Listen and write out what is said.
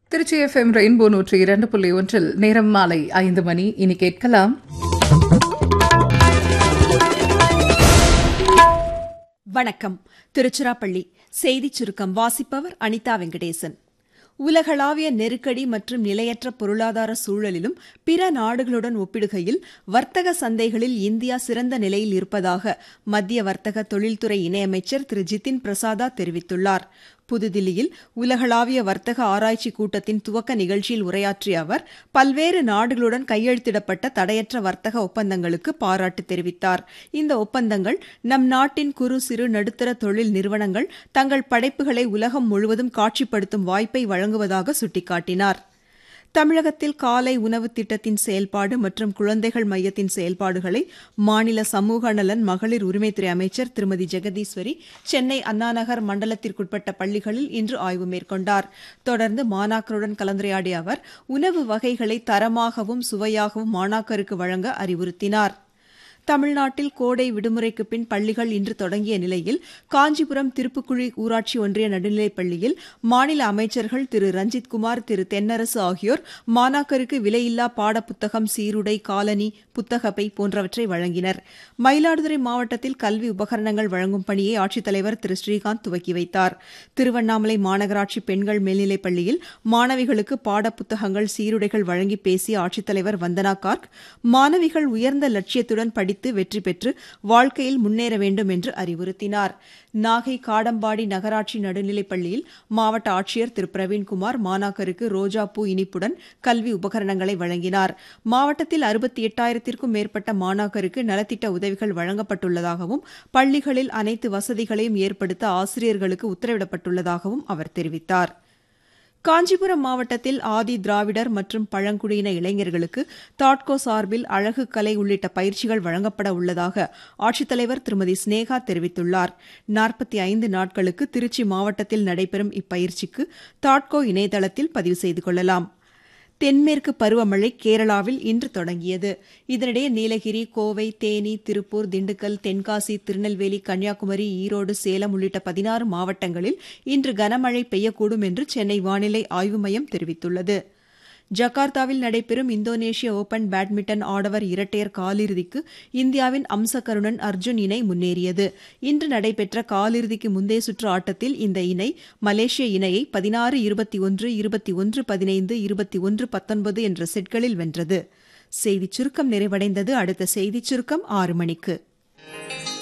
Trichy FM rainbow நூற்றி இரண்டு புள்ளி ஒன்றில் நேரம் மாலை ஐந்து மணி இனி கேட்கலாம் வணக்கம் திருச்சிராப்பள்ளி செய்திச் சுருக்கம் வாசிப்பவர் அனிதா வெங்கடேசன் உலகளாவிய நெருக்கடி மற்றும் நிலையற்ற பொருளாதார சூழலிலும் பிற நாடுகளுடன் ஒப்பிடுகையில் வர்த்தக சந்தைகளில் இந்தியா சிறந்த நிலையில் இருப்பதாக மத்திய வர்த்தக தொழில்துறை இணையமைச்சர் திரு ஜிதின் பிரசாதா தெரிவித்துள்ளார் புதுதில்லியில் உலகளாவிய வர்த்தக ஆராய்ச்சி கூட்டத்தின் துவக்க நிகழ்ச்சியில் உரையாற்றிய அவர் பல்வேறு நாடுகளுடன் கையெழுத்திடப்பட்ட தடையற்ற வர்த்தக ஒப்பந்தங்களுக்கு பாராட்டு தெரிவித்தார் இந்த ஒப்பந்தங்கள் நம் நாட்டின் குறு சிறு நடுத்தர தொழில் நிறுவனங்கள் தங்கள் படைப்புகளை உலகம் முழுவதும் காட்சிப்படுத்தும் வாய்ப்பை வழங்குவதாக சுட்டிக்காட்டினார் தமிழகத்தில் காலை உணவு திட்டத்தின் செயல்பாடு மற்றும் குழந்தைகள் மையத்தின் செயல்பாடுகளை மாநில சமூக நலன் மகளிர் உரிமைத்துறை அமைச்சர் திருமதி ஜெகதீஸ்வரி சென்னை அண்ணாநகர் மண்டலத்திற்குட்பட்ட பள்ளிகளில் இன்று ஆய்வு மேற்கொண்டார் தொடர்ந்து மாணாக்கருடன் கலந்துரையாடிய அவர் உணவு வகைகளை தரமாகவும் சுவையாகவும் மாணாக்கருக்கு வழங்க அறிவுறுத்தினார் தமிழ்நாட்டில் கோடை விடுமுறைக்கு பின் பள்ளிகள் இன்று தொடங்கிய நிலையில் காஞ்சிபுரம் திருப்புக்குழி ஊராட்சி ஒன்றிய நடுநிலைப் பள்ளியில் மாநில அமைச்சர்கள் திரு ரஞ்சித்குமார் திரு தென்னரசு ஆகியோர் மாணாக்கருக்கு விலையில்லா பாடப்புத்தகம் சீருடை காலனி புத்தகப்பை போன்றவற்றை வழங்கினர் மயிலாடுதுறை மாவட்டத்தில் கல்வி உபகரணங்கள் வழங்கும் பணியை ஆட்சித்தலைவர் திரு ஸ்ரீகாந்த் துவக்கி வைத்தார் திருவண்ணாமலை மாநகராட்சி பெண்கள் மேல்நிலைப் பள்ளியில் மாணவிகளுக்கு பாடப்புத்தகங்கள் சீருடைகள் வழங்கி பேசிய ஆட்சித்தலைவர் வந்தனா கார்க் மாணவிகள் உயர்ந்த லட்சியத்துடன் படித்து வெற்றி பெற்று வாழ்க்கையில் முன்னேற வேண்டும் என்று அறிவுறுத்தினார் நாகை காடம்பாடி நகராட்சி நடுநிலைப் பள்ளியில் மாவட்ட ஆட்சியர் திரு பிரவீன்குமார் மாணாக்கருக்கு ரோஜா பூ இனிப்புடன் கல்வி உபகரணங்களை வழங்கினார் மாவட்டத்தில் அறுபத்தி எட்டாயிரத்திற்கும் மேற்பட்ட மாணாக்கருக்கு நலத்திட்ட உதவிகள் வழங்கப்பட்டுள்ளதாகவும் பள்ளிகளில் அனைத்து வசதிகளையும் ஏற்படுத்த ஆசிரியர்களுக்கு உத்தரவிடப்பட்டுள்ளதாகவும் அவர் தெரிவித்தார் காஞ்சிபுரம் மாவட்டத்தில் ஆதி திராவிடர் மற்றும் பழங்குடியின இளைஞர்களுக்கு தாட்கோ சார்பில் அழகு கலை உள்ளிட்ட பயிற்சிகள் வழங்கப்பட உள்ளதாக ஆட்சித்தலைவர் திருமதி ஸ்னேகா தெரிவித்துள்ளார் நாற்பத்தி ஐந்து நாட்களுக்கு திருச்சி மாவட்டத்தில் நடைபெறும் இப்பயிற்சிக்கு தாட்கோ இணையதளத்தில் பதிவு செய்து கொள்ளலாம் தென்மேற்கு பருவமழை கேரளாவில் இன்று தொடங்கியது இதனிடையே நீலகிரி கோவை தேனி திருப்பூர் திண்டுக்கல் தென்காசி திருநெல்வேலி கன்னியாகுமரி ஈரோடு சேலம் உள்ளிட்ட பதினாறு மாவட்டங்களில் இன்று கனமழை பெய்யக்கூடும் என்று சென்னை வானிலை ஆய்வு மையம் தெரிவித்துள்ளது ஜகார்த்தாவில் நடைபெறும் இந்தோனேஷிய ஓபன் பேட்மிண்டன் ஆடவர் இரட்டையர் காலிறுதிக்கு இந்தியாவின் அம்சகருணன் அர்ஜுன் இணை முன்னேறியது இன்று நடைபெற்ற காலிறுதிக்கு முந்தைய சுற்று ஆட்டத்தில் இந்த இணை மலேசிய இணையை பதினாறு இருபத்தி ஒன்று இருபத்தி ஒன்று பதினைந்து இருபத்தி ஒன்று பத்தொன்பது என்ற செட்களில் வென்றது செய்திச் சுருக்கம் நிறைவடைந்தது அடுத்த செய்திச் சுருக்கம் ஆறு மணிக்கு